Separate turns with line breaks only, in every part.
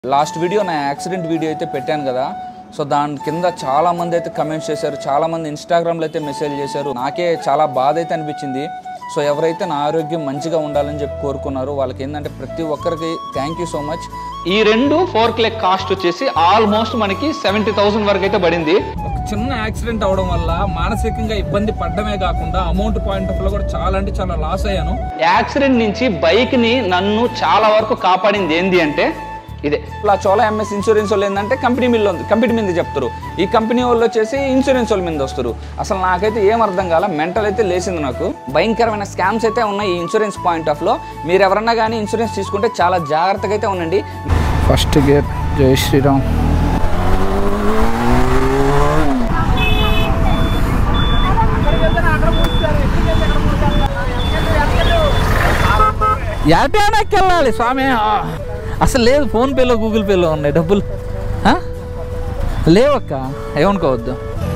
Last video నా accident video అయితే పెట్టాను కదా సో దాని కింద చాలా మంది అయితే కమెంట్స్ చేశారు చాలా మంది ఇన్స్టాగ్రామ్లో అయితే మెసేజ్ చేశారు నాకే చాలా బాధ అయితే అనిపించింది సో ఎవరైతే నా ఆరోగ్యం మంచిగా ఉండాలని చెప్పి కోరుకున్నారు వాళ్ళకి ఏంటంటే ప్రతి ఒక్కరికి థ్యాంక్ యూ సో మచ్
ఈ రెండు ఫోర్ క్లెక్ కాస్ట్ వచ్చేసి ఆల్మోస్ట్ మనకి సెవెంటీ థౌసండ్ వరకు అయితే పడింది
ఒక చిన్న యాక్సిడెంట్ అవడం వల్ల మానసికంగా ఇబ్బంది పడడమే కాకుండా అమౌంట్ పాయింట్ ఆఫ్ లో కూడా చాలా అంటే చాలా లాస్ అయ్యాను
యాక్సిడెంట్ నుంచి బైక్ ని నన్ను చాలా వరకు కాపాడింది ఏంది అంటే ఇదే
ఇలా చోలా ఎంఎస్ ఇన్సూరెన్స్ వాళ్ళు ఏంటంటే కంపెనీ మీద ఉంది కంపెనీ మీద చెప్తారు ఈ కంపెనీ వాళ్ళు వచ్చేసి ఇన్సూరెన్స్ వాళ్ళ మీద వస్తారు అసలు నాకైతే ఏం అర్థం కాల మెంటల్ అయితే లేసింది నాకు భయంకరమైన స్కామ్స్ అయితే ఉన్నాయి ఈ ఇన్సూరెన్స్ పాయింట్ ఆఫ్ లో మీరు ఎవరన్నా కానీ ఇన్సూరెన్స్ తీసుకుంటే చాలా జాగ్రత్తగా అయితే ఉండండి
ఫస్ట్ గేర్ జై శ్రీరామ్ యాటానికి వెళ్ళాలి స్వామి ఆ, అసలు లేదు ఫోన్పేలో గూగుల్ పేలో ఉన్నాయి డబ్బులు ఆ? లేవక్క ఏమనుకోవద్దు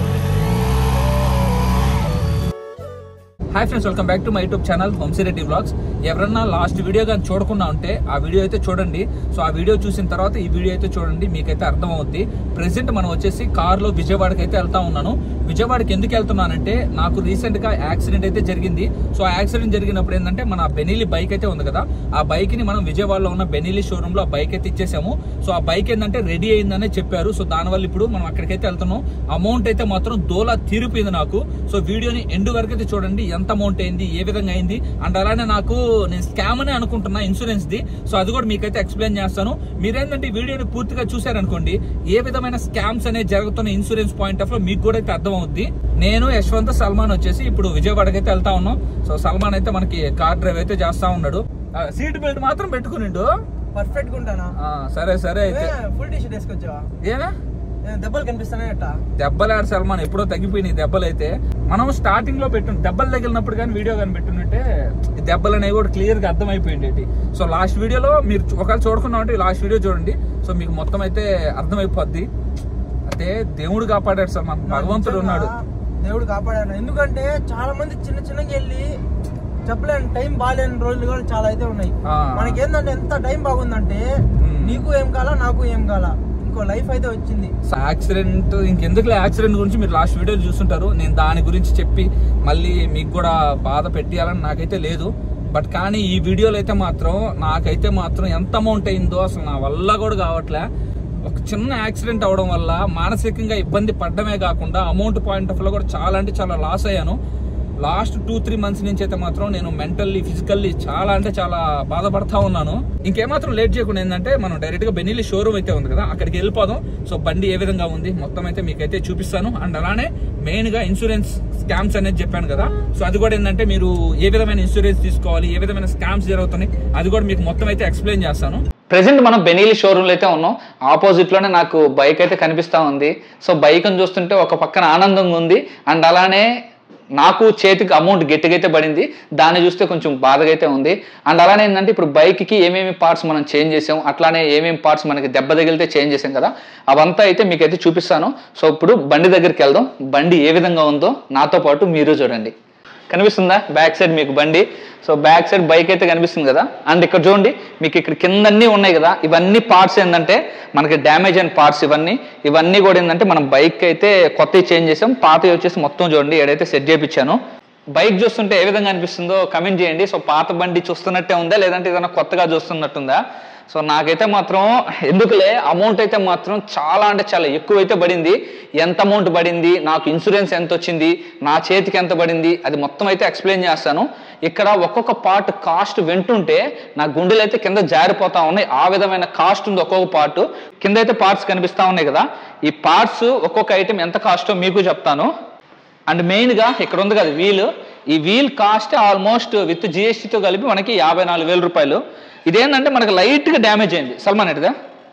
hi friends welcome back to my YouTube channel హోమ్సిరెడ్డి బ్లాగ్స్ ఎవరన్నా లాస్ట్ వీడియో కానీ చూడకుండా ఉంటే ఆ వీడియో అయితే చూడండి సో ఆ వీడియో చూసిన తర్వాత ఈ వీడియో అయితే చూడండి మీకైతే అర్థమవుద్ది ప్రెసెంట్ మనం వచ్చేసి కార్లో విజయవాడకి అయితే వెళ్తా ఉన్నాను విజయవాడకి ఎందుకు వెళ్తున్నానంటే నాకు రీసెంట్ గా యాక్సిడెంట్ అయితే జరిగింది సో ఆ యాక్సిడెంట్ జరిగినప్పుడు ఏంటంటే మన బెనీలి బైక్ అయితే ఉంది కదా ఆ బైక్ ని మనం విజయవాడలో ఉన్న బెనీలి షోరూమ్ లో ఆ బైక్ అయితే ఇచ్చేసాము సో ఆ బైక్ ఏంటంటే రెడీ అయిందనే చెప్పారు సో దానివల్ల ఇప్పుడు మనం అక్కడికైతే వెళ్తున్నాం అమౌంట్ అయితే మాత్రం దోలా తీరిపోయింది నాకు సో వీడియోని ఎండ్ వరకు అయితే చూడండి ఎంత అమౌంట్ అయింది ఏ విధంగా అయింది అండ్ అలానే నాకు నేను స్కామ్ అని అనుకుంటున్నా ఇన్సూరెన్స్ ది సో అది కూడా మీకైతే ఎక్స్ప్లెయిన్ చేస్తాను మీరేంటంటే ఈ వీడియోని పూర్తిగా చూసారనుకోండి ఏ విధమైన స్కామ్స్ అనేది జరుగుతున్న ఇన్సూరెన్స్ పాయింట్ ఆఫ్ లో మీకు కూడా అయితే అర్థమవుద్ది నేను యశ్వంత్ సల్మాన్ వచ్చేసి ఇప్పుడు విజయవాడకి అయితే వెళ్తా ఉన్నాం సో సల్మాన్ అయితే మనకి కార్ డ్రైవ్ అయితే చేస్తా ఉన్నాడు సీట్ బెల్ట్ మాత్రం పెట్టుకునిండు
పర్ఫెక్ట్ గా ఉంటానా
ఆ, సరే సరే అయితే
ఫుల్ టీ షర్ట్ వేసుకొచ్చావా
ఏమే
ఏ, దెబ్బలు కనిపిస్తానే అట్ట
దెబ్బలాడు సల్మాన్ ఎప్పుడో తగ్గిపోయినాయి దెబ్బలు అయితే మనం స్టార్టింగ్ లో పెట్టు దెబ్బలు తగిలినప్పుడు కానీ వీడియో కానీ పెట్టున్నట్టే ఈ దెబ్బలు అనేవి కూడా క్లియర్ గా అర్థమైపోయింది సో లాస్ట్ వీడియోలో మీరు చూ- ఒకవేళ చూడకుండా ఉంటే లాస్ట్ వీడియో చూడండి సో మీకు మొత్తం అయితే అర్థమైపోద్ది అంటే దేవుడు కాపాడాడు సల్మాన్ భగవంతుడు ఉన్నాడు
దేవుడు కాపాడాను ఎందుకంటే చాలా మంది చిన్న చిన్నగా వెళ్ళి చెప్పలేని టైం బాగాలేని రోజులు కూడా చాలా అయితే ఉన్నాయి
ఆ.
మనకి ఏంటంటే ఎంత టైం బాగుందంటే
మ్మ్.
నీకు ఏం కాలా నాకు ఏం కాలా ఇంకో లైఫ్ అయితే వచ్చింది
యాక్సిడెంట్ ఇంకెందుకు యాక్సిడెంట్ గురించి మీరు లాస్ట్ వీడియో చూస్తుంటారు నేను దాని గురించి చెప్పి మళ్ళీ మీకు కూడా బాధ పెట్టియాలని నాకైతే లేదు బట్ కానీ ఈ వీడియోలో అయితే మాత్రం నాకైతే మాత్రం ఎంత అమౌంట్ అయిందో అసలు నా వల్ల కూడా కావట్లే ఒక చిన్న యాక్సిడెంట్ అవడం వల్ల మానసికంగా ఇబ్బంది పడడమే కాకుండా అమౌంట్ పాయింట్ ఆఫ్ లో కూడా చాలా అంటే చాలా లాస్ అయ్యాను లాస్ట్ టూ త్రీ మంత్స్ నుంచి అయితే మాత్రం నేను మెంటల్లీ ఫిజికల్లీ చాలా అంటే చాలా బాధపడతా ఉన్నాను ఇంకేమాత్రం లేట్ చేయకుండా ఏంటంటే మనం డైరెక్ట్ గా బెనీలి షోరూమ్ అయితే ఉంది కదా అక్కడికి వెళ్ళిపోదాం సో బండి ఏ విధంగా ఉంది మొత్తం అయితే మీకైతే చూపిస్తాను అండ్ అలానే మెయిన్ గా ఇన్సూరెన్స్ స్కామ్స్ అనేది చెప్పాను కదా సో అది కూడా ఏంటంటే మీరు ఏ విధమైన ఇన్సూరెన్స్ తీసుకోవాలి ఏ విధమైన స్కామ్స్ జరుగుతున్నాయి అది కూడా మీకు మొత్తం అయితే ఎక్స్ప్లెయిన్ చేస్తాను
ప్రెసెంట్ మనం బెనీలి షోరూమ్లో అయితే ఉన్నాం ఆపోజిట్ లోనే నాకు బైక్ అయితే కనిపిస్తా ఉంది సో బైక్ చూస్తుంటే ఒక పక్కన ఆనందంగా ఉంది అండ్ అలానే నాకు చేతికి అమౌంట్ గట్టిగా అయితే పడింది దాన్ని చూస్తే కొంచెం బాధగా అయితే ఉంది అండ్ అలానే ఏంటంటే ఇప్పుడు బైక్కి ఏమేమి పార్ట్స్ మనం చేంజ్ చేసాం అట్లానే ఏమేమి పార్ట్స్ మనకి దెబ్బ తగిలితే చేంజ్ చేసాం కదా అవంతా అయితే మీకైతే చూపిస్తాను సో ఇప్పుడు బండి దగ్గరికి వెళ్దాం బండి ఏ విధంగా ఉందో నాతో పాటు మీరు చూడండి కనిపిస్తుందా బ్యాక్ సైడ్ మీకు బండి సో బ్యాక్ సైడ్ బైక్ అయితే కనిపిస్తుంది కదా అండ్ ఇక్కడ చూడండి మీకు ఇక్కడ కింద అన్నీ ఉన్నాయి కదా ఇవన్నీ పార్ట్స్ ఏంటంటే మనకి డ్యామేజ్ అయిన పార్ట్స్ ఇవన్నీ ఇవన్నీ కూడా ఏంటంటే మనం బైక్ అయితే కొత్తవి చేంజ్ చేసాం పాతవి వచ్చేసి మొత్తం చూడండి ఏదైతే సెట్ చేయించాను బైక్ చూస్తుంటే ఏ విధంగా అనిపిస్తుందో కమెంట్ చేయండి సో పాత బండి చూస్తున్నట్టే ఉందా లేదంటే ఏదైనా కొత్తగా చూస్తున్నట్టుందా సో నాకైతే మాత్రం ఎందుకులే అమౌంట్ అయితే మాత్రం చాలా అంటే చాలా ఎక్కువ అయితే పడింది ఎంత అమౌంట్ పడింది నాకు ఇన్సూరెన్స్ ఎంత వచ్చింది నా చేతికి ఎంత పడింది అది మొత్తం అయితే ఎక్స్ప్లెయిన్ చేస్తాను ఇక్కడ ఒక్కొక్క పార్ట్ కాస్ట్ వింటుంటే నా గుండెలు అయితే కింద జారిపోతా ఉన్నాయి ఆ విధమైన కాస్ట్ ఉంది ఒక్కొక్క పార్ట్ కింద అయితే పార్ట్స్ కనిపిస్తా ఉన్నాయి కదా ఈ పార్ట్స్ ఒక్కొక్క ఐటెం ఎంత కాస్టో మీకు చెప్తాను అండ్ మెయిన్గా ఇక్కడ ఉంది కదా వీల్ ఈ వీల్ కాస్ట్ ఆల్మోస్ట్ విత్ జిఎస్టీతో కలిపి మనకి యాభై నాలుగు వేల రూపాయలు ఇదేంటంటే మనకి లైట్గా డ్యామేజ్ అయింది సల్మాన్ ఎటుదా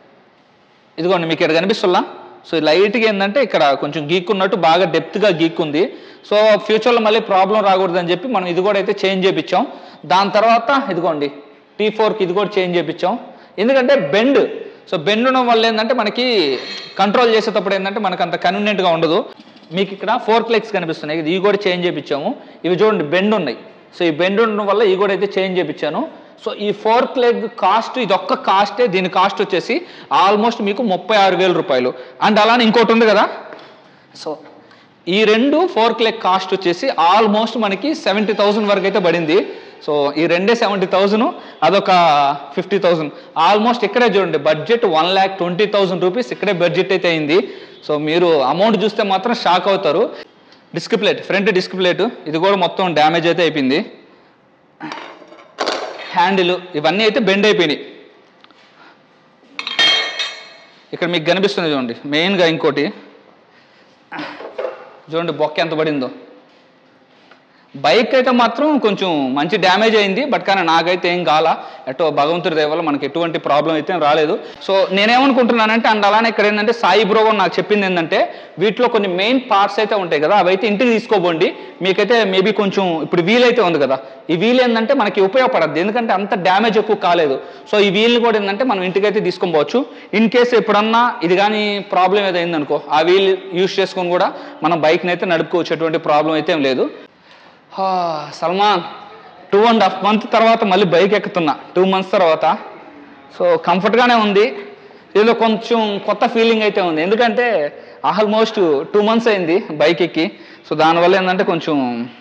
ఇదిగోండి మీకు ఇక్కడ కనిపిస్తున్నా సో ఈ లైట్గా ఏంటంటే ఇక్కడ కొంచెం గీక్కున్నట్టు బాగా డెప్త్గా గీక్కుంది సో ఫ్యూచర్లో మళ్ళీ ప్రాబ్లం రాకూడదని చెప్పి మనం ఇది కూడా అయితే చేంజ్ చేయించాం దాని తర్వాత ఇదిగోండి టీ ఫోర్కి ఇది కూడా చేంజ్ చేయించాం ఎందుకంటే బెండ్ సో బెండ్ ఉండడం వల్ల ఏంటంటే మనకి కంట్రోల్ చేసేటప్పుడు ఏంటంటే మనకు అంత కన్వీనియంట్గా ఉండదు మీకు ఇక్కడ ఫోర్ క్లెక్స్ కనిపిస్తున్నాయి ఇవి కూడా చేంజ్ చేయించాము ఇవి చూడండి బెండ్ ఉన్నాయి సో ఈ బెండ్ ఉండడం వల్ల ఇవి కూడా అయితే చేంజ్ చేయించాను సో ఈ ఫోర్క్ లెగ్ కాస్ట్ ఇది ఒక్క కాస్టే దీని కాస్ట్ వచ్చేసి ఆల్మోస్ట్ మీకు ముప్పై ఆరు వేల రూపాయలు అండ్ అలానే ఇంకోటి ఉంది కదా సో ఈ రెండు ఫోర్క్ లెగ్ కాస్ట్ వచ్చేసి ఆల్మోస్ట్ మనకి సెవెంటీ థౌసండ్ వరకు అయితే పడింది సో ఈ రెండే సెవెంటీ థౌసండ్ అదొక ఫిఫ్టీ థౌసండ్ ఆల్మోస్ట్ ఇక్కడే చూడండి budget one lakh twenty thousand rupees ఇక్కడే బడ్జెట్ అయితే అయింది సో మీరు అమౌంట్ చూస్తే మాత్రం షాక్ అవుతారు disc plate front disc plate ఇది కూడా మొత్తం డ్యామేజ్ అయితే అయిపోయింది హ్యాండిల్ ఇవన్నీ అయితే బెండ్ అయిపోయినాయి ఇక్కడ మీకు కనిపిస్తుంది చూడండి మెయిన్గా ఇంకోటి చూడండి బొక్క ఎంత పడిందో బైక్ అయితే మాత్రం కొంచెం మంచి డ్యామేజ్ అయింది బట్ కానీ నాకైతే ఏం కాల ఎటో భగవంతుడి దయ వల్ల మనకి ఎటువంటి ప్రాబ్లం అయితే రాలేదు సో నేనేమనుకుంటున్నానంటే అండ్ అలానే ఇక్కడ ఏంటంటే సాయి బ్రో నాకు చెప్పింది ఏంటంటే వీటిలో కొన్ని మెయిన్ పార్ట్స్ అయితే ఉంటాయి కదా అవైతే ఇంటికి తీసుకోబోండి మీకైతే మేబీ కొంచెం ఇప్పుడు వీల్ అయితే ఉంది కదా ఈ వీల్ ఏంటంటే మనకి ఉపయోగపడద్దు ఎందుకంటే అంత డ్యామేజ్ ఎక్కువ కాలేదు సో ఈ వీల్ని కూడా ఏంటంటే మనం ఇంటికైతే తీసుకొని పోవచ్చు ఇన్ కేసు ఎప్పుడన్నా ఇది కానీ ప్రాబ్లం ఏదైంది అనుకో ఆ వీల్ యూస్ చేసుకొని కూడా మనం బైక్ని అయితే నడుపుకోవచ్చు ఎటువంటి ప్రాబ్లం అయితే ఏం లేదు హా, Salman two and half month తర్వాత మళ్ళీ బైక్ ఎక్కుతున్నా టూ మంత్స్ తర్వాత సో కంఫర్ట్గానే ఉంది ఏదో కొంచెం కొత్త ఫీలింగ్ అయితే ఉంది ఎందుకంటే ఆల్మోస్ట్ టూ మంత్స్ అయింది బైక్ ఎక్కి సో దానివల్ల ఏంటంటే కొంచెం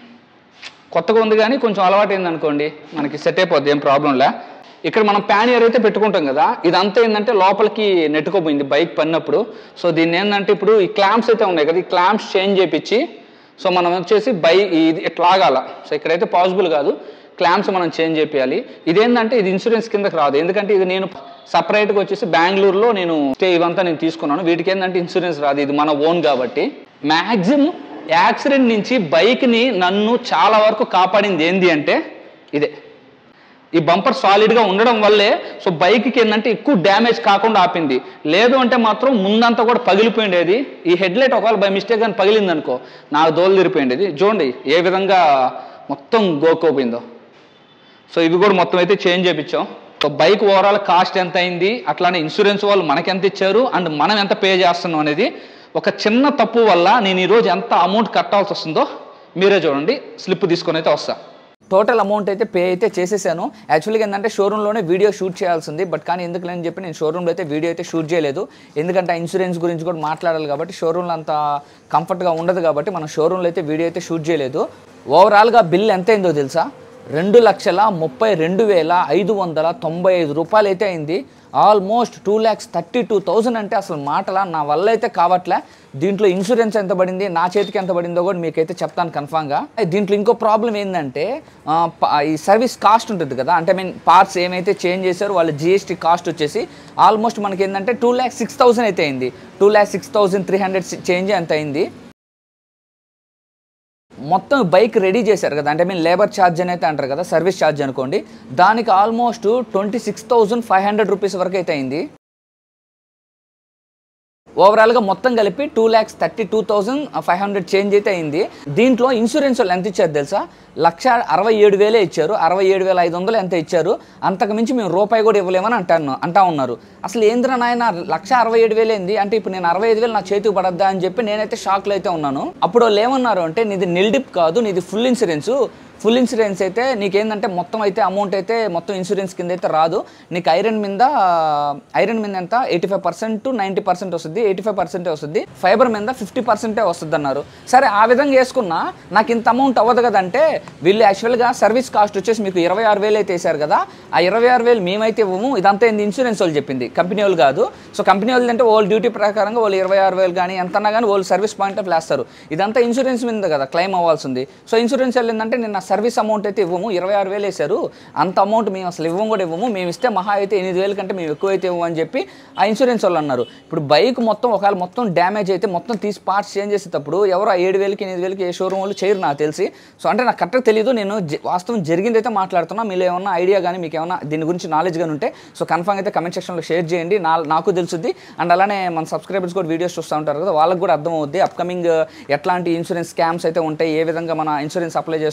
కొత్తగా ఉంది కానీ కొంచెం అలవాటు అయింది అనుకోండి మనకి సెట్ అయిపోద్ది ఏం ప్రాబ్లంలే ఇక్కడ మనం ప్యానియర్ అయితే పెట్టుకుంటాం కదా ఇదంతా ఏంటంటే లోపలికి నెట్టుకోపోయింది బైక్ పడినప్పుడు సో దీన్ని ఏంటంటే ఇప్పుడు ఈ క్లాంప్స్ అయితే ఉన్నాయి కదా ఈ క్లాంప్స్ చేంజ్ చేపించి సో మనం వచ్చేసి బై ఇది ఇట్లా ఆగాల సో ఇక్కడైతే పాసిబుల్ కాదు క్లాంప్స్ మనం చేంజ్ చేయాలి ఇదేంటంటే ఇది ఇన్సూరెన్స్ కిందకి రాదు ఎందుకంటే ఇది నేను సపరేట్గా వచ్చేసి బెంగళూరులో నేను స్టే ఇవంతా నేను తీసుకున్నాను వీటికి ఏంటంటే ఇన్సూరెన్స్ రాదు ఇది మన ఓన్ కాబట్టి మ్యాక్సిమం యాక్సిడెంట్ నుంచి బైక్ని నన్ను చాలా వరకు కాపాడింది ఏంది అంటే ఇదే ఈ బంపర్ సాలిడ్గా ఉండడం వల్లే సో బైక్కి ఏంటంటే ఎక్కువ డ్యామేజ్ కాకుండా ఆపింది లేదు అంటే మాత్రం ముందంతా కూడా పగిలిపోయిండేది ఈ హెడ్లైట్ ఒకవేళ బై మిస్టేక్ కానీ పగిలింది అనుకో నాకు దోలు తిరిపోయిండేది చూడండి ఏ విధంగా మొత్తం గోకోపోయిందో సో ఇవి కూడా మొత్తం అయితే చేంజ్ చేయించాం సో బైక్ ఓవరాల్ కాస్ట్ ఎంత అయింది అట్లానే ఇన్సూరెన్స్ వాళ్ళు మనకి ఎంత ఇచ్చారు అండ్ మనం ఎంత పే చేస్తున్నాం అనేది ఒక చిన్న తప్పు వల్ల నేను ఈరోజు ఎంత అమౌంట్ కట్టాల్సి వస్తుందో మీరే చూడండి స్లిప్ తీసుకొని అయితే వస్తా
టోటల్ అమౌంట్ అయితే పే అయితే చేసేసాను యాక్చువల్గా ఏంటంటే షోరూంలోనే వీడియో షూట్ చేయాల్సింది బట్ కానీ ఎందుకు లేని చెప్పి నేను షోరూంలో అయితే వీడియో అయితే షూట్ చేయలేదు ఎందుకంటే ఆ ఇన్సూరెన్స్ గురించి కూడా మాట్లాడాలి కాబట్టి షోరూంలో అంత కంఫర్ట్గా ఉండదు కాబట్టి మనం షోరూంలో అయితే వీడియో అయితే షూట్ చేయలేదు ఓవరాల్గా బిల్ ఎంత అయిందో తెలుసా రెండు లక్షల ముప్పై రెండు వేల ఐదు వందల తొంభై ఐదు రూపాయలు అయితే అయింది almost two lakhs thirty two thousand అంటే అసలు మాటలా నా వల్ల అయితే కావట్లే దీంట్లో ఇన్సూరెన్స్ ఎంత పడింది నా చేతికి ఎంత పడిందో కూడా మీకైతే చెప్తాను కన్ఫామ్గా దీంట్లో ఇంకో ప్రాబ్లం ఏంటంటే ఆ, ప- ఈ సర్వీస్ కాస్ట్ ఉంటుంది కదా అంటే మీన్ పార్ట్స్ ఏమైతే చేంజ్ చేశారో వాళ్ళ జిఎస్టీ కాస్ట్ వచ్చేసి ఆల్మోస్ట్ మనకి ఏంటంటే టూ ల్యాక్స్ సిక్స్ థౌసండ్ అయితే అయింది two lakhs six thousand three hundred change ఎంత అయింది మొత్తం బైక్ రెడీ చేశారు కదా అంటే మీరు లేబర్ ఛార్జ్ అని అయితే అంటారు కదా సర్వీస్ ఛార్జ్ అనుకోండి దానికి almost twenty six thousand five hundred rupees వరకు అయితే అయింది ఓవరాల్గా మొత్తం కలిపి two lakhs thirty two thousand five hundred change అయితే అయింది దీంట్లో ఇన్సూరెన్స్ వాళ్ళు ఎంత ఇచ్చారు తెలుసా లక్ష అరవై ఏడు వేలే ఇచ్చారు అరవై ఏడు వేల ఐదు వందలు ఎంత ఇచ్చారు అంతకు మించి మేము రూపాయి కూడా ఇవ్వలేమని అంటాను అంటా ఉన్నారు అసలు ఏంద్ర నాయన లక్ష అరవై ఏడు వేలు ఏంది అంటే ఇప్పుడు నేను అరవై ఐదు వేలు నా చేతికి పడద్దా అని చెప్పి నేనైతే షాక్లో అయితే ఉన్నాను అప్పుడు వాళ్ళు ఏమన్నారు అంటే నీది నిల్డిప్ కాదు నీది ఫుల్ ఇన్సూరెన్స్ ఫుల్ ఇన్సూరెన్స్ అయితే నీకేందంటే మొత్తం అయితే అమౌంట్ అయితే మొత్తం ఇన్సూరెన్స్ కింద అయితే రాదు నీకు ఐరన్ మీద ఐరన్ మీద ఎంత eighty five percent ninety percent వస్తుంది ఎయిటీ ఫైవ్ పర్సెంటే వస్తుంది ఫైబర్ మీద ఫిఫ్టీ పర్సెంటే వస్తుంది అన్నారు సరే ఆ విధంగా వేసుకున్నా నాకు ఇంత అమౌంట్ అవ్వదు కదంటే వీళ్ళు యాక్చువల్గా సర్వీస్ కాస్ట్ వచ్చేసి మీకు ఇరవై ఆరు వేలు అయితే వేశారు కదా ఆ ఇరవై ఆరు వేలు మేమైతే ఇవ్వము ఇదంతా ఏంది ఇన్సూరెన్స్ వాళ్ళు చెప్పింది కంపెనీ వాళ్ళు కాదు సో కంపెనీ వాళ్ళు అంటే వాళ్ళు డ్యూటీ ప్రకారంగా వాళ్ళు ఇరవై ఆరు వేలు కానీ ఎంత అన్నా కానీ వాళ్ళు సర్వీస్ పాయింట్ ఆఫ్ వేస్తారు ఇదంతా ఇన్సూరెన్స్ మీద కదా క్లెయిమ్ అవ్వాల్సింది సో ఇన్సూరెన్స్ వాళ్ళు ఏంటంటే నేను నా సర్వీస్ అమౌంట్ అయితే ఇవ్వము ఇరవై ఆరు వేలు వేశారు అంత అమౌంట్ మేము అసలు ఇవ్వం కూడా ఇవ్వము మేము ఇస్తే మహా అయితే ఎనిమిది వేల కంటే మేము ఎక్కువ అయితే ఇవ్వము అని చెప్పి ఆ ఇన్సూరెన్స్ వాళ్ళు అన్నారు ఇప్పుడు బైక్ మొత్తం ఒకవేళ మొత్తం డ్యామేజ్ అయితే మొత్తం తీసి పార్ట్స్ చేంజ్ చేసేటప్పుడు ఎవరు ఆ ఏడు వేలకి ఎనిమిది వేలకి ఏ షోరూమ్ వాళ్ళు చేయరు నాకు తెలిసి సో అంటే నాకు కరెక్ట్గా తెలియదు నేను జ- వాస్తవం జరిగింది అయితే మాట్లాడుతున్నా మీరు ఏమన్నా ఐడియా కానీ మీకు ఏమన్నా దీని గురించి నాలెడ్జ్ కానీ ఉంటే సో కన్ఫామ్ అయితే కమెంట్ సెక్షన్లో షేర్ చేయండి నా నాకు తెలుసుద్ది అండ్ అలానే మన సబ్స్క్రైబర్స్ కూడా వీడియోస్ చూస్తూ ఉంటారు కదా వాళ్ళకి కూడా అర్థం అవుద్ది అప్కమింగ్ ఎట్లాంటి ఇన్సూరెన్స్ స్కామ్స్ అయితే ఉంటాయి ఏ విధంగా మన ఇన్సూరెన్స్ అప్లై చేసుకోవాలని చెప్పి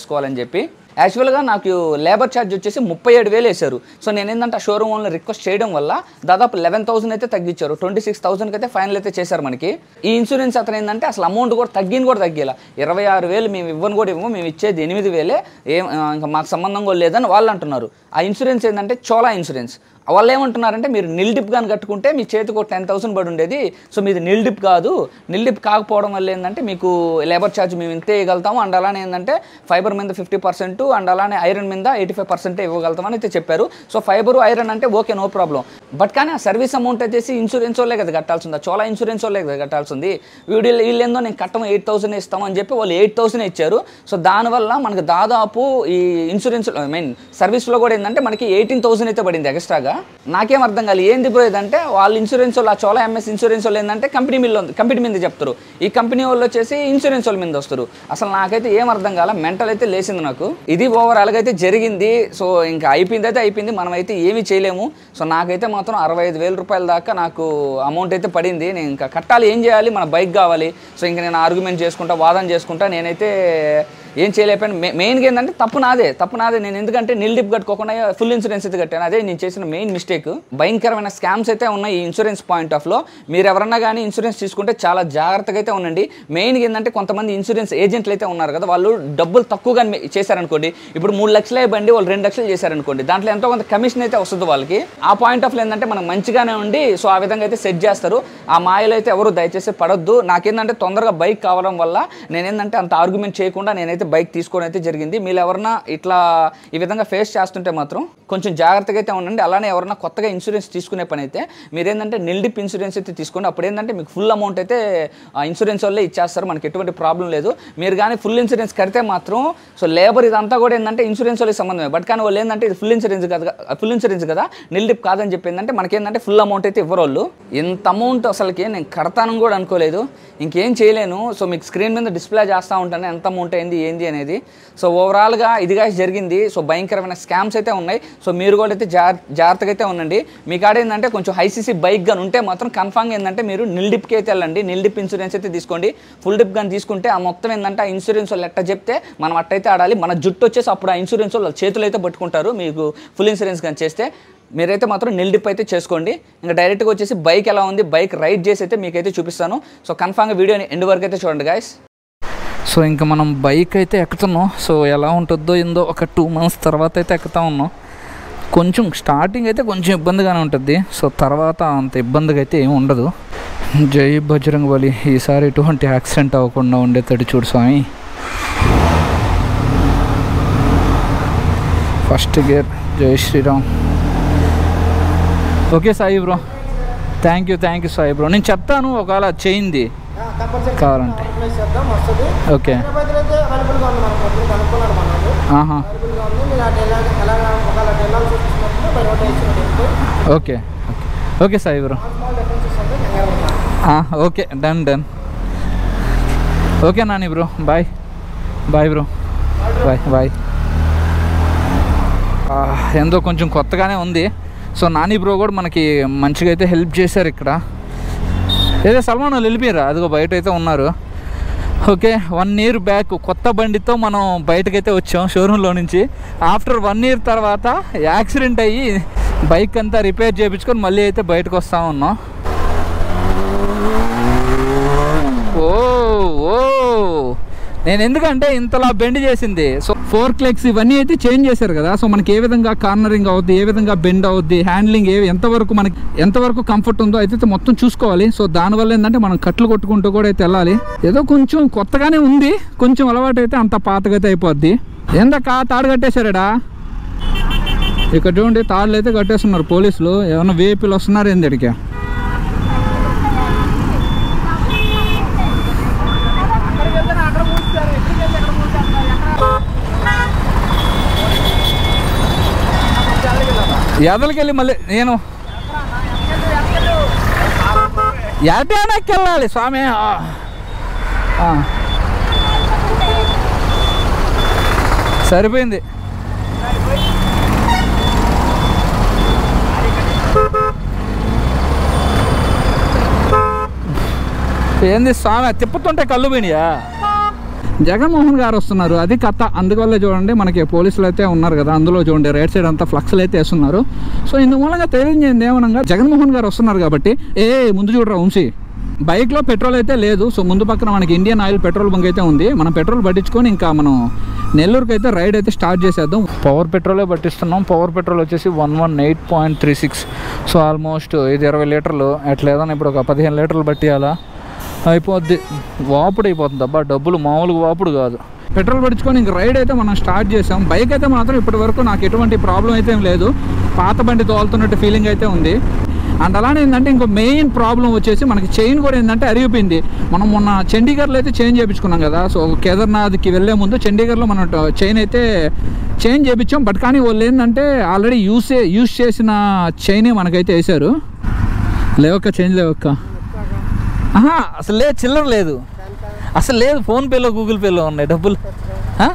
చెప్పి యాక్చువల్గా నాకు లేబర్ ఛార్జ్ వచ్చేసి ముప్పై ఏడు వేలు వేశారు సో నేను ఏంటంటే ఆ షోరూమ్ వాళ్ళని రిక్వెస్ట్ చేయడం వల్ల దాదాపు లెవెన్ థౌసండ్ అయితే తగ్గించారు ట్వంటీ సిక్స్ థౌసండ్కి అయితే ఫైనల్ అయితే చేశారు మనకి ఈ ఇన్సూరెన్స్ అతను ఏంటంటే అసలు అమౌంట్ కూడా తగ్గింది కూడా తగ్గేలా ఇరవై ఆరు వేలు మేము ఇవ్వను కూడా ఇవ్వము మేము ఇచ్చేది ఎనిమిది వేలే ఏం ఆ, ఇంకా మాకు సంబంధం కూడా లేదని వాళ్ళు అంటున్నారు ఆ ఇన్సూరెన్స్ ఏంటంటే చోలా ఇన్సూరెన్స్ వాళ్ళు ఏమంటున్నారంటే మీరు నిల్ డిప్ కానీ కట్టుకుంటే మీ చేతికి ఒక టెన్ థౌసండ్ పడి ఉండేది సో మీది నిల్ డిప్ కాదు నిల్ డిప్ కాకపోవడం వల్ల ఏంటంటే మీకు లేబర్ ఛార్జ్ మేము ఇంతే ఇవ్వగలుగుతాము అండ్ అలానే ఏంటంటే ఫైబర్ మీద ఫిఫ్టీ పర్సెంట్ అండ్ అలానే ఐరన్ మీద ఎయిటీ ఫైవ్ పర్సెంట్ ఇవ్వగలుగుతామని అయితే చెప్పారు సో ఫైబర్ ఐరన్ అంటే ఓకే నో ప్రాబ్లం బట్ కానీ ఆ సర్వీస్ అమౌంట్ వచ్చేసి ఇన్సూరెన్స్ వాళ్ళే కదా కట్టాల్సింది చోలా ఇన్సూరెన్స్ వాళ్ళే కదా కట్టాల్సింది వీళ్ళు వీళ్ళు ఏందో నేను కట్టం ఎయిట్ థౌసండ్ ఇస్తామని చెప్పి వాళ్ళు ఎయిట్ థౌసండ్ ఇచ్చారు సో దానివల్ల మనకి దాదాపు ఈ ఇన్సూరెన్స్ ఐ మీన్ సర్వీస్లో కూడా ఏంటంటే మనకి ఎయిటీన్ థౌసండ్ అయితే పడింది ఎక్స్ట్రాగా నాకేం అర్థం కాదు ఏంది పోయేదంటే వాళ్ళ ఇన్సూరెన్స్ వాళ్ళు ఆ చోలా ఎంఎస్ ఇన్సూరెన్స్ వాళ్ళు ఏంటంటే కంపెనీ మీద కంపెనీ మీద చెప్తారు ఈ కంపెనీ వాళ్ళు వచ్చేసి ఇన్సూరెన్స్ వాళ్ళ మీద వస్తారు అసలు నాకైతే ఏం అర్థం కాల మెంటల్ అయితే లేచింది నాకు ఇది ఓవరాల్గా అయితే జరిగింది సో ఇంకా అయిపోయింది అయితే అయిపోయింది మనం అయితే ఏమీ చేయలేము సో నాకైతే మాత్రం అరవై ఐదు వేల రూపాయల దాకా నాకు అమౌంట్ అయితే పడింది నేను ఇంకా కట్టాలి ఏం చేయాలి మన బైక్ కావాలి సో ఇంకా నేను ఆర్గ్యుమెంట్ చేసుకుంటా వాదన చేసుకుంటా నేనైతే ఏం చేయలేకపోయాను మె- మెయిన్గా ఏంటంటే తప్పు నాదే తప్పు నాదే నేను ఎందుకంటే నిల్ డిప్ కట్టుకోకుండా ఫుల్ ఇన్సూరెన్స్ అయితే కట్టాను అదే నేను చేసిన మెయిన్ మిస్టేక్ భయంకరమైన స్కామ్స్ అయితే ఉన్నాయి ఈ ఇన్సూరెన్స్ పాయింట్ ఆఫ్ లో మీరు ఎవరన్నా కానీ ఇన్సూరెన్స్ తీసుకుంటే చాలా జాగ్రత్తగా అయితే ఉండండి మెయిన్గా ఏంటంటే కొంతమంది ఇన్సూరెన్స్ ఏజెంట్లు అయితే ఉన్నారు కదా వాళ్ళు డబ్బులు తక్కువగా మీ- చేశారనుకోండి ఇప్పుడు మూడు లక్షలే బండి వాళ్ళు రెండు లక్షలు చేశారనుకోండి దాంట్లో ఎంతో కొంత కమిషన్ అయితే వస్తుంది వాళ్ళకి ఆ పాయింట్ ఆఫ్ లో ఏంటంటే మనం మంచిగానే ఉండి సో ఆ విధంగా అయితే సెట్ చేస్తారు ఆ మాయలో అయితే ఎవరు దయచేసి పడొద్దు నాకేంటంటే తొందరగా బైక్ కావడం వల్ల నేనేంటంటే అంత ఆర్గ్యుమెంట్ చేయకుండా నేనైతే బైక్ తీసుకోవడం అయితే జరిగింది మీరు ఎవరన్నా ఇట్లా ఈ విధంగా ఫేస్ చేస్తుంటే మాత్రం కొంచెం జాగ్రత్తగా అయితే ఉండండి అలానే ఎవరన్నా కొత్తగా ఇన్సూరెన్స్ తీసుకునే పని అయితే మీరేంటంటే నిల్డిప్ ఇన్సూరెన్స్ అయితే తీసుకోండి అప్పుడు ఏంటంటే మీకు ఫుల్ అమౌంట్ అయితే ఆ ఇన్సూరెన్స్ వాళ్ళే ఇచ్చేస్తారు మనకి ఎటువంటి ప్రాబ్లం లేదు మీరు కానీ ఫుల్ ఇన్సూరెన్స్ కడితే మాత్రం సో లేబర్ ఇదంతా కూడా ఏంటంటే ఇన్సూరెన్స్ వాళ్ళకి సంబంధమే బట్ కానీ వాళ్ళు ఏంటంటే ఇది ఫుల్ ఇన్సూరెన్స్ కదా ఫుల్ ఇన్సూరెన్స్ కదా నిల్డిప్ కాదని చెప్పి ఏంటంటే మనకేంటంటే ఫుల్ అమౌంట్ అయితే ఇవ్వరు వాళ్ళు ఇంత అమౌంట్ అసలుకి నేను కడతానని కూడా అనుకోలేదు ఇంకేం చేయలేను సో మీకు స్క్రీన్ మీద డిస్ప్లే చేస్తూ ఉంటాను ఎంత అమౌంట్ అయింది ఏంది అనేది సో ఓవరాల్గా ఇదిగా జరిగింది సో భయంకరమైన స్కామ్స్ అయితే ఉన్నాయి సో మీరు కూడా అయితే జార్ జాగ్రత్తగా అయితే ఉండండి మీ కాడ ఏంటంటే కొంచెం హైసీసీ బైక్ కానీ ఉంటే మాత్రం కన్ఫామ్గా ఏంటంటే మీరు నిల్ డిప్కి అయితే వెళ్ళండి నిల్ డిప్ ఇన్సూరెన్స్ అయితే తీసుకోండి ఫుల్ డిప్ కానీ తీసుకుంటే ఆ మొత్తం ఏంటంటే ఆ ఇన్సూరెన్స్ వాళ్ళు ఎట్ట చెప్తే మనం అట్టయితే ఆడాలి మన జుట్టు వచ్చేసి అప్పుడు ఆ ఇన్సూరెన్స్ వాళ్ళు చేతులు అయితే పట్టుకుంటారు మీకు ఫుల్ ఇన్సూరెన్స్ కానీ చేస్తే మీరైతే మాత్రం నిల్ డిప్ అయితే చేసుకోండి ఇంకా డైరెక్ట్గా వచ్చేసి బైక్ ఎలా ఉంది బైక్ రైడ్ చేసి అయితే మీకైతే చూపిస్తాను సో కన్ఫామ్గా వీడియోని ఎండ్ వరకు అయితే చూడండి గాయస్
సో ఇంకా మనం బైక్ అయితే ఎక్కుతున్నాం సో ఎలా ఉంటుందో ఏందో ఒక టూ మంత్స్ తర్వాత అయితే ఎక్కుతా ఉన్నాం కొంచెం స్టార్టింగ్ అయితే కొంచెం ఇబ్బందిగానే ఉంటుంది సో తర్వాత అంత ఇబ్బందిగా అయితే ఏమి ఉండదు జై బజరంగ్ బలి ఈసారి ఎటువంటి యాక్సిడెంట్ అవ్వకుండా ఉండేటట్టు చూడు స్వామి ఫస్ట్ గేర్ జై Shriram okay Sai bro thank you thank you Sai bro నేను చెప్తాను ఒకవేళ చేయింది కావాలంటే
అప్లై చేద్దాం వస్తుంది
ఓకే
హైదరాబాద్లో అయితే అవైలబుల్గా ఉంది మనకు అప్పుడు కనుక్కున్నాడు మనకు
ఆహా
అవైలబుల్గా ఉంది మీరు అటు ఎలా ఎలా ఒకవేళ అటు వెళ్ళాల్సి వచ్చినప్పుడు బై రోడ్ వేసినట్టు
okay okay okay Sai bro
small differences అంటే కంగారు పడతాను.
Okay done done okay Nani bro bye bye bro bye bye ఎంతో కొంచెం కొత్తగానే ఉంది సో నాని బ్రో కూడా మనకి మంచిగా అయితే హెల్ప్ చేశారు ఇక్కడ ఏదో సల్మాన్ వాళ్ళు వెళ్ళిపోయారా అదిగో బయట అయితే ఉన్నారు ఓకే వన్ ఇయర్ బ్యాక్ కొత్త బండితో మనం బయటకైతే వచ్చాం షోరూంలో నుంచి ఆఫ్టర్ వన్ ఇయర్ తర్వాత యాక్సిడెంట్ అయ్యి బైక్ అంతా రిపేర్ చేయించుకొని మళ్ళీ అయితే బయటకు వస్తూ ఉన్నాం ఓ ఓ నేను ఎందుకంటే ఇంతలా బెండ్ చేసింది సో ఫోర్ క్లెక్స్ ఇవన్నీ అయితే చేంజ్ చేశారు కదా సో మనకి ఏ విధంగా కార్నరింగ్ అవుద్ది ఏ విధంగా బెండ్ అవుద్ది హ్యాండ్లింగ్ ఏ ఎంతవరకు మనకి ఎంతవరకు కంఫర్ట్ ఉందో అయితే మొత్తం చూసుకోవాలి సో దానివల్ల ఏంటంటే మనం కట్లు కొట్టుకుంటూ కూడా అయితే వెళ్ళాలి ఏదో కొంచెం కొత్తగానే ఉంది కొంచెం అలవాటు అయితే అంత పాతగా అయితే అయిపోద్ది ఏందక్క తాడు కట్టేశారడా ఇక్కడ చూడండి తాళ్ళు అయితే కట్టేస్తున్నారు పోలీసులు ఏమన్నా వేపులు వస్తున్నారు ఏంది ఇక్కడికి ఎదలకెళ్ళి మళ్ళీ నేను ఎటానకి వెళ్ళాలి స్వామి ఆ. ఆ. సరిపోయింది ఏంది స్వామి తిప్పుతుంటే కళ్ళు పోయినాయా జగన్మోహన్ గారు వస్తున్నారు అది కథ అందువల్లే చూడండి మనకి పోలీసులు అయితే ఉన్నారు కదా అందులో చూడండి రైట్ సైడ్ అంతా ఫ్లక్స్లు అయితే వేస్తున్నారు సో ఇందు మూలంగా తెలియజేయండి ఏమనగా జగన్మోహన్ గారు వస్తున్నారు కాబట్టి ఏ ముందు చూడరా వంశీ బైక్లో పెట్రోల్ అయితే లేదు సో ముందు పక్కన మనకి ఇండియన్ ఆయిల్ పెట్రోల్ బంక్ అయితే ఉంది మనం పెట్రోల్ పట్టించుకొని ఇంకా మనం నెల్లూరుకి అయితే రైడ్ అయితే స్టార్ట్ చేసేద్దాం పవర్ పెట్రోలే పట్టిస్తున్నాం పవర్ పెట్రోల్ వచ్చేసి one one eight point three six so almost ఇది ఇరవై లీటర్లు ఎట్లా ఏదైనా ఇప్పుడు ఒక పదిహేను లీటర్లు పట్టియాలా అయిపోద్ది వాపుడు అయిపోతుంది అబ్బా డబ్బులు మామూలుగా వాపుడు కాదు పెట్రోల్ పట్టించుకొని ఇంక రైడ్ అయితే మనం స్టార్ట్ చేసాం బైక్ అయితే మాత్రం ఇప్పటి వరకు నాకు ఎటువంటి ప్రాబ్లం అయితే ఏం లేదు పాత బండి తోలుతున్నట్టు ఫీలింగ్ అయితే ఉంది అండ్ అలానే ఏంటంటే ఇంకో మెయిన్ ప్రాబ్లం వచ్చేసి మనకి చైన్ కూడా ఏంటంటే అరిగిపోయింది మనం మొన్న చండీగఢ్లో అయితే చైన్ చేయించుకున్నాం కదా సో కేదార్నాథ్కి వెళ్ళే ముందు చండీగఢ్లో మనం చైన్ అయితే చైన్ చేయించాం బట్ కానీ వాళ్ళు ఏంటంటే ఆల్రెడీ యూస్ యూస్ చేసిన చైనే మనకైతే వేశారు లేవక్క చైన్ లేవక్క ఆహా అసలు లేదు చిల్లర లేదు అసలు లేదు ఫోన్పేలో గూగుల్ పేలో ఉన్నాయి డబ్బులు ఆ?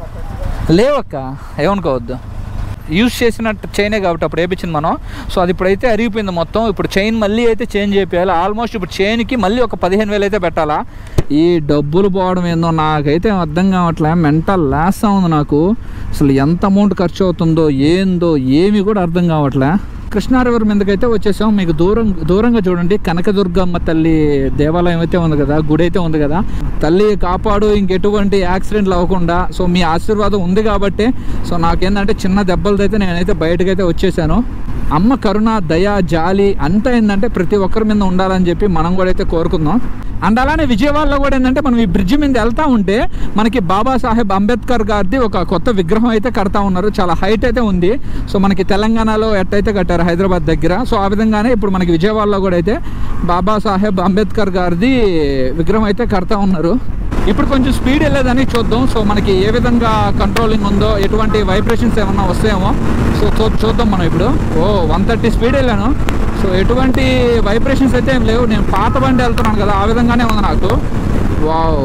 లేవక్క ఏమనుకోవద్దు యూజ్ చేసిన చైనే కాబట్టి అప్పుడు వేయించింది మనం సో అది ఇప్పుడైతే అరిగిపోయింది మొత్తం ఇప్పుడు చైన్ మళ్ళీ అయితే చేంజ్ చేయాలి ఆల్మోస్ట్ ఇప్పుడు చైన్కి మళ్ళీ ఒక పదిహేను వేలు అయితే పెట్టాలా ఈ డబ్బులు పోవడం ఏందో నాకైతే అర్థం కావట్లే మెంటల్ లాస్ ఉంది నాకు అసలు ఎంత అమౌంట్ ఖర్చు అవుతుందో ఏందో ఏమీ కూడా అర్థం కావట్లే కృష్ణా రివర్ మీదకైతే వచ్చేసాం మీకు దూరం దూరంగా చూడండి కనకదుర్గమ్మ తల్లి దేవాలయం అయితే ఉంది కదా గుడి అయితే ఉంది కదా తల్లి కాపాడు ఇంకెటువంటి యాక్సిడెంట్లు అవ్వకుండా సో మీ ఆశీర్వాదం ఉంది కాబట్టి సో నాకేంటంటే చిన్న దెబ్బలతో నేనైతే బయటకైతే వచ్చేసాను అమ్మ కరుణ దయ జాలి అంతా ఏంటంటే ప్రతి ఒక్కరి మీద ఉండాలని చెప్పి మనం కూడా అయితే కోరుకుందాం అండ్ అలానే విజయవాడలో కూడా ఏంటంటే మనం ఈ బ్రిడ్జ్ మీద వెళ్తా ఉంటే మనకి బాబాసాహెబ్ అంబేద్కర్ గారిది ఒక కొత్త విగ్రహం అయితే కడతా ఉన్నారు చాలా హైట్ అయితే ఉంది సో మనకి తెలంగాణలో ఎట్టయితే కట్టారు హైదరాబాద్ దగ్గర సో ఆ విధంగానే ఇప్పుడు మనకి విజయవాడలో కూడా అయితే బాబాసాహెబ్ అంబేద్కర్ గారిది విగ్రహం అయితే కడతా ఉన్నారు ఇప్పుడు కొంచెం స్పీడ్ వెళ్ళేదని చూద్దాం సో మనకి ఏ విధంగా కంట్రోలింగ్ ఉందో ఎటువంటి వైబ్రేషన్స్ ఏమన్నా వస్తాయేమో సో చూ- చూద్దాం మనం ఇప్పుడు ఓ వన్ థర్టీ స్పీడ్ వెళ్ళాను సో ఎటువంటి వైబ్రేషన్స్ అయితే ఏం లేవు నేను పాత బండి వెళ్తున్నాను కదా ఆ విధంగానే ఉంది నాకు వావ్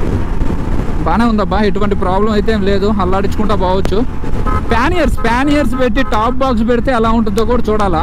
బాగానే ఉందబ్బా ఎటువంటి ప్రాబ్లం అయితే ఏం లేదు అల్లాడించుకుంటా పోవచ్చు ప్యానియర్స్ ప్యానియర్స్ పెట్టి టాప్ బాక్స్ పెడితే ఎలా ఉంటుందో కూడా చూడాలా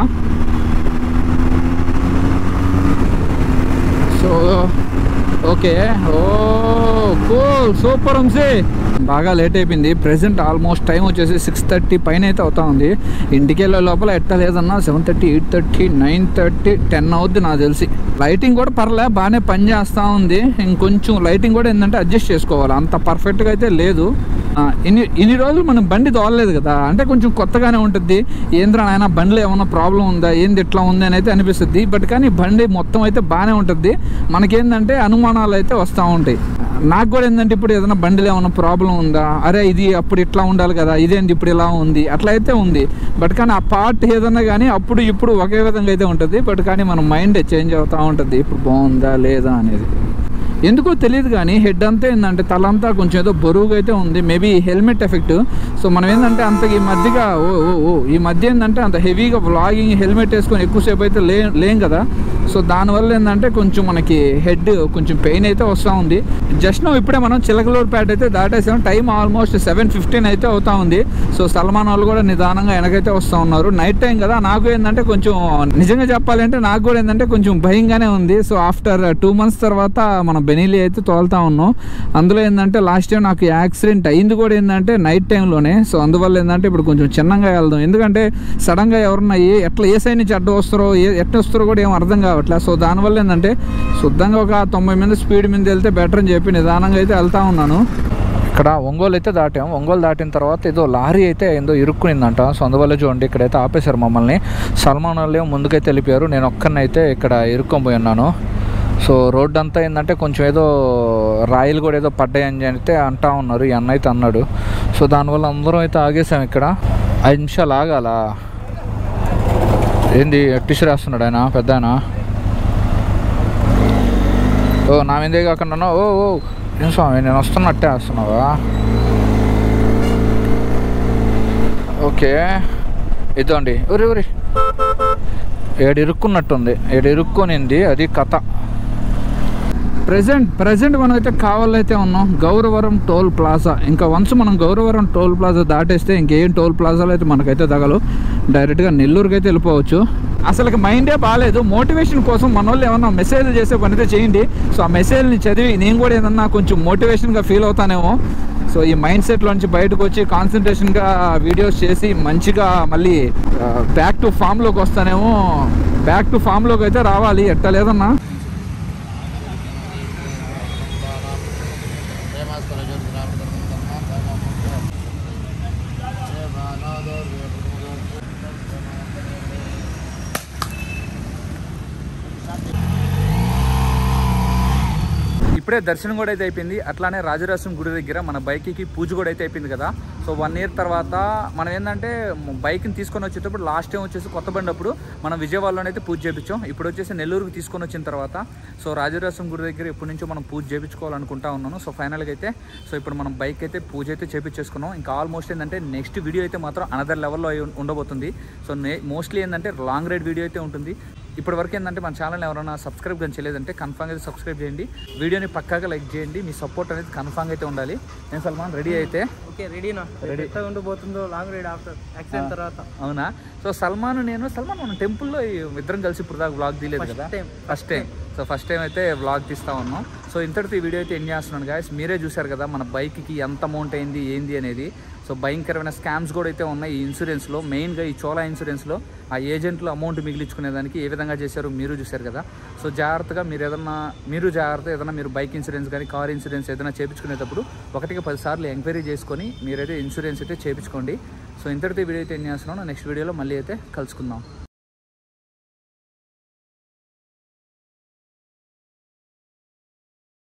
so okay oh cool super ఉంది బాగా లేట్ అయిపోయింది ప్రెసెంట్ ఆల్మోస్ట్ టైం వచ్చేసి సిక్స్ థర్టీ పైన అయితే అవుతా ఉంది ఇంటికి వెళ్ళే లోపల ఎట్ట లేదన్నా seven thirty eight thirty nine thirty ten అవుద్ది నాకు తెలిసి లైటింగ్ కూడా పర్లే బాగానే పని చేస్తూ ఉంది ఇంకొంచెం లైటింగ్ కూడా ఏంటంటే అడ్జస్ట్ చేసుకోవాలి అంత పర్ఫెక్ట్గా అయితే లేదు ఆ, ఇన్ని ఇన్ని రోజులు మనం బండి తోలలేదు కదా అంటే కొంచెం కొత్తగానే ఉంటుంది ఏంద్రా నాయన బండిలో ఏమైనా ప్రాబ్లం ఉందా ఏంది ఇట్లా ఉంది అని అయితే అనిపిస్తుంది బట్ కానీ బండి మొత్తం అయితే బాగానే ఉంటుంది మనకేందంటే అనుమానాలు అయితే వస్తూ ఉంటాయి నాకు కూడా ఏంటంటే ఇప్పుడు ఏదైనా బండిలో ఏమైనా ప్రాబ్లం ఉందా అరే ఇది అప్పుడు ఇట్లా ఉండాలి కదా ఇదేంటి ఇప్పుడు ఇలా ఉంది అట్లా అయితే ఉంది బట్ కానీ ఆ పార్ట్ ఏదన్నా కానీ అప్పుడు ఇప్పుడు ఒకే విధంగా అయితే ఉంటుంది బట్ కానీ మన మైండ్ చేంజ్ అవుతూ ఉంటుంది ఇప్పుడు బాగుందా లేదా అనేది ఎందుకో తెలియదు కానీ హెడ్ అంతా ఏంటంటే తల అంతా కొంచెం ఏదో బరువుగా అయితే ఉంది మేబీ హెల్మెట్ ఎఫెక్ట్ సో మనం ఏంటంటే అంత ఈ మధ్యగా ఓ ఓ ఓ ఈ మధ్య ఏంటంటే అంత హెవీగా వ్లాగింగ్ హెల్మెట్ వేసుకొని ఎక్కువసేపు అయితే లే లేం కదా సో దానివల్ల ఏంటంటే కొంచెం మనకి హెడ్ కొంచెం పెయిన్ అయితే వస్తూ ఉంది జస్ట్ నో ఇప్పుడే మనం చిలకలూరుపేట అయితే దాటేసాం టైం ఆల్మోస్ట్ సెవెన్ ఫిఫ్టీన్ అయితే అవుతా ఉంది సో సల్మాన్ వాళ్ళు కూడా నిదానంగా వెనకైతే వస్తూ ఉన్నారు నైట్ టైం కదా నాకు ఏంటంటే కొంచెం నిజంగా చెప్పాలంటే నాకు కూడా ఏంటంటే కొంచెం భయంగానే ఉంది సో ఆఫ్టర్ టూ మంత్స్ తర్వాత మనం బెనీలి అయితే తోలుతా ఉన్నాం అందులో ఏంటంటే లాస్ట్ టైం నాకు యాక్సిడెంట్ అయింది కూడా ఏంటంటే నైట్ టైంలోనే సో అందువల్ల ఏంటంటే ఇప్పుడు కొంచెం చిన్నగా వెళ్దాం ఎందుకంటే సడన్గా ఎవరన్నా ఏ ఎట్లా ఏ సైడ్ నుంచి అడ్డు వస్తారో ఏ ఎట్లా వస్తారో కూడా ఏం అర్థం కావట్లేదు సో దానివల్ల ఏంటంటే శుద్ధంగా ఒక తొంభై మీద స్పీడ్ మీద వెళ్తే బెటర్ అని చెప్పి నిదానంగా అయితే వెళ్తా ఉన్నాను ఇక్కడ ఒంగోలు అయితే దాటాం ఒంగోలు దాటిన తర్వాత ఏదో లారీ అయితే ఏందో ఇరుక్కునిందంట సో అందువల్ల చూడండి ఇక్కడైతే ఆపేశారు మమ్మల్ని సల్మాన్ వాళ్ళు ఏమో ముందుకైతే వెళ్ళిపోయారు నేను ఒక్కరినైతే ఇక్కడ ఇరుక్కొని పోయి ఉన్నాను సో రోడ్డు అంతా ఏంటంటే కొంచెం ఏదో రాయిలు కూడా ఏదో పడ్డాయని అయితే అంటా ఉన్నారు ఈ అన్న అయితే అన్నాడు సో దానివల్ల అందరం అయితే ఆగేసాం ఇక్కడ ఐదు నిమిషాలు ఆగాల ఏంది టిష్ రాస్తున్నాడు ఆయన పెద్ద ఆయన ఓ నా మీదే కాకుండా ఓ ఓ ఏం స్వామి నేను వస్తున్నట్టే వస్తున్నావా ఓకే ఇదండి ఊరి ఊరి ఏడు ఇరుక్కున్నట్టుంది ఏడు ఇరుక్కొనింది అది కథ ప్రజెంట్ ప్రజెంట్ మనం అయితే కావాలైతే ఉన్నాం గౌరవరం టోల్ ప్లాజా ఇంకా వన్స్ మనం గౌరవరం టోల్ ప్లాజా దాటేస్తే ఇంకేం టోల్ ప్లాజాలు అయితే మనకైతే తగలు డైరెక్ట్గా నెల్లూరుకి అయితే వెళ్ళిపోవచ్చు అసలు మైండే బాగాలేదు మోటివేషన్ కోసం మన వాళ్ళు ఏమన్నా మెసేజ్ చేసే పని అయితే చేయండి సో ఆ మెసేజ్ని చదివి నేను కూడా ఏదన్నా కొంచెం మోటివేషన్గా ఫీల్ అవుతానేమో సో ఈ మైండ్ సెట్లోంచి బయటకు వచ్చి కాన్సన్ట్రేషన్గా వీడియోస్ చేసి మంచిగా మళ్ళీ బ్యాక్ టు ఫామ్లోకి వస్తానేమో బ్యాక్ టు ఫామ్లోకి అయితే రావాలి ఎట్ట లేదన్నా ఇప్పుడే దర్శనం కూడా అయితే అయిపోయింది అట్లానే రాజరాసం గుడి దగ్గర మన బైక్కి పూజ కూడా అయితే అయిపోయింది కదా సో వన్ ఇయర్ తర్వాత మనం ఏంటంటే బైక్ని తీసుకొని వచ్చేటప్పుడు లాస్ట్ టైం వచ్చేసి కొత్త బండి అప్పుడు మనం విజయవాడలోనే అయితే పూజ చేయించాం ఇప్పుడు వచ్చేసి నెల్లూరుకి తీసుకొని వచ్చిన తర్వాత సో రాజరాసం గుడి దగ్గర ఎప్పటి నుంచో మనం పూజ చేయించుకోవాలనుకుంటా ఉన్నాను సో ఫైనల్గా అయితే సో ఇప్పుడు మనం బైక్ అయితే పూజ అయితే చేయించేసుకున్నాం ఇంకా ఆల్మోస్ట్ ఏంటంటే నెక్స్ట్ వీడియో అయితే మాత్రం అనదర్ లెవెల్లో అయి ఉండబోతుంది సో మోస్ట్లీ ఏంటంటే లాంగ్ రైడ్ వీడియో అయితే ఉంటుంది ఇప్పటి వరకు ఏంటంటే మన ఛానల్ ఎవరైనా సబ్స్క్రైబ్ కానీ చేయలేదంటే కన్ఫామ్ అయితే సబ్స్క్రైబ్ చేయండి వీడియోని పక్కాగా లైక్ చేయండి మీ సపోర్ట్ అనేది కన్ఫామ్ అయితే ఉండాలి నేను సల్మాన్ రెడీ అయితే
ఓకే రెడీనా రెడీ ఎట్లా ఉండబోతుందో లాంగ్ రైడ్ ఆఫ్టర్ యాక్సిడెంట్ తర్వాత
అవునా సో సల్మాన్ నేను సల్మాన్ మన టెంపుల్లో ఇద్దరం కలిసి ఇప్పుడు దాకా వ్లాగ్ తీయలేదు కదా
time.
First time so first time అయితే వ్లాగ్ తీస్తా ఉన్నాం సో ఇంతటితో ఈ వీడియో అయితే ఎండ్ చేస్తున్నాను గాయస్ మీరే చూశారు కదా మన బైక్కి ఎంత అమౌంట్ అయింది ఏంది అనేది సో భయంకరమైన స్కామ్స్ కూడా అయితే ఉన్నాయి ఈ ఇన్సూరెన్స్లో మెయిన్గా ఈ చోలా ఇన్సూరెన్స్లో ఆ ఏజెంట్లు అమౌంట్ మిగిలించుకునేదానికి ఏ విధంగా చేశారో మీరు చూశారు కదా సో జాగ్రత్తగా మీరు ఏదన్నా మీరు జాగ్రత్త ఏదైనా మీరు బైక్ ఇన్సూరెన్స్ కానీ కార్ ఇన్సూరెన్స్ ఏదైనా చేయించుకునేటప్పుడు ఒకటికి పది సార్లు ఎంక్వైరీ చేసుకొని మీరైతే ఇన్సూరెన్స్ అయితే చేయించుకోండి సో ఇంతటితో ఈ వీడియో అయితే ఎండ్ చేస్తున్నాను నెక్స్ట్ వీడియోలో మళ్ళీ అయితే కలుసుకుందాం